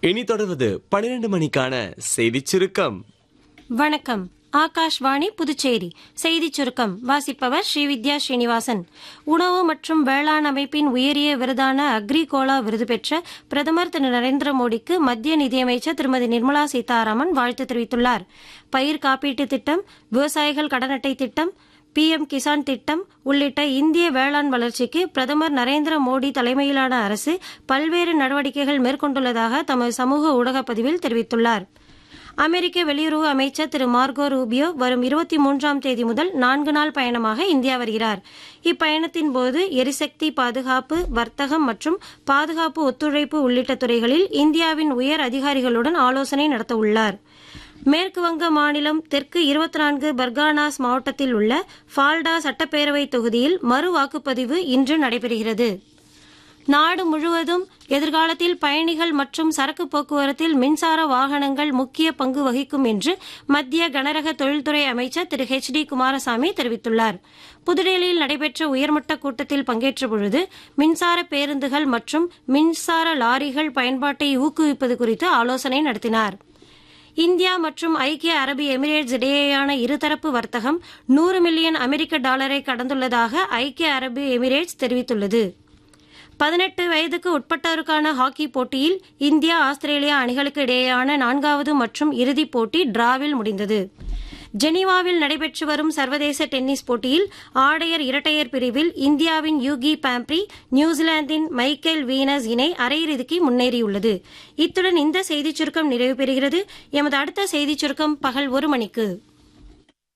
இனி தொடர்வது பன்னிரண்டு மணிக்கான செய்திச் சுருக்கம் வணக்கம் ஆகாஷ்வாணி புதுச்சேரி செய்திச் சுருக்கம் வாசிப்பவர் ஸ்ரீவித்யா ஸ்ரீனிவாசன் உணவு மற்றும் வேளாண் அமைப்பின் உயரிய விருதான அக்ரிகோலா விருது பெற்ற பிரதமர் திரு நரேந்திர மோடிக்கு மத்திய நிதியமைச்சர் திருமதி நிர்மலா சீதாராமன் வாழ்த்து தெரிவித்துள்ளார் பயிர் காப்பீட்டு திட்டம் விவசாயிகள் கடன் அட்டை திட்டம் பிஎம் கிசான் திட்டம் உள்ளிட்ட இந்திய வேளாண் வளர்ச்சிக்கு பிரதமர் நரேந்திர மோடி தலைமையிலான அரசு பல்வேறு நடவடிக்கைகள் மேற்கொண்டுள்ளதாக தமது சமூக ஊடகப் பதிவில் தெரிவித்துள்ளார் அமெரிக்க வெளியுறவு அமைச்சர் திரு மார்கோ ரூபியோ வரும் இருபத்தி மூன்றாம் தேதி முதல் நான்கு நாள் பயணமாக இந்தியா வருகிறார் இப்பயணத்தின் போது எரிசக்தி பாதுகாப்பு வர்த்தகம் மற்றும் பாதுகாப்பு ஒத்துழைப்பு உள்ளிட்ட துறைகளில் இந்தியாவின் உயர் அதிகாரிகளுடன் ஆலோசனை நடத்த உள்ளார் மேற்கு வங்க மாநிலம் தெற்கு இருபத்தி நான்கு பர்கானாஸ் மாவட்டத்தில் உள்ள ஃபால்டா சட்டப்பேரவை தொகுதியில் மறு வாக்குப்பதிவு இன்று நடைபெறுகிறது நாடு முழுவதும் எதிர்காலத்தில் பயணிகள் மற்றும் சரக்கு போக்குவரத்தில் மின்சார வாகனங்கள் முக்கிய பங்கு வகிக்கும் என்று மத்திய கனரக தொழில்துறை அமைச்சர் திரு ஹெச் டி குமாரசாமி தெரிவித்துள்ளார் புதுடெல்லியில் நடைபெற்ற உயர்மட்ட கூட்டத்தில் பங்கேற்ற பொழுது மின்சார பேருந்துகள் மற்றும் மின்சார லாரிகள் பயன்பாட்டை ஊக்குவிப்பது குறித்து ஆலோசனை நடத்தினார் இந்தியா மற்றும் ஐக்கிய அரபு எமிரேட்ஸ் இடையேயான இருதரப்பு வர்த்தகம் நூறு மில்லியன் அமெரிக்க டாலரை கடந்துள்ளதாக ஐக்கிய அரபு எமிரேட்ஸ் தெரிவித்துள்ளது பதினெட்டு வயதுக்கு உட்பட்டோருக்கான ஹாக்கி போட்டியில் இந்தியா ஆஸ்திரேலியா அணிகளுக்கு இடையேயான நான்காவது மற்றும் இறுதிப் போட்டி டிராவில் முடிந்தது ஜெனீவாவில் நடைபெற்று வரும் சர்வதேச டென்னிஸ் போட்டியில் ஆடையர் இரட்டையர் பிரிவில் இந்தியாவின் யூகி பாம்ப்ரி நியூசிலாந்தின் மைக்கேல் வீனஸ் இணை அரையிறுதிக்கு முன்னேறியுள்ளது இத்துடன் இந்த செய்திச் சுருக்கம் நிறைவு பெறுகிறது எமது அடுத்த செய்திச் சுருக்கம் பகல் ஒரு மணிக்கு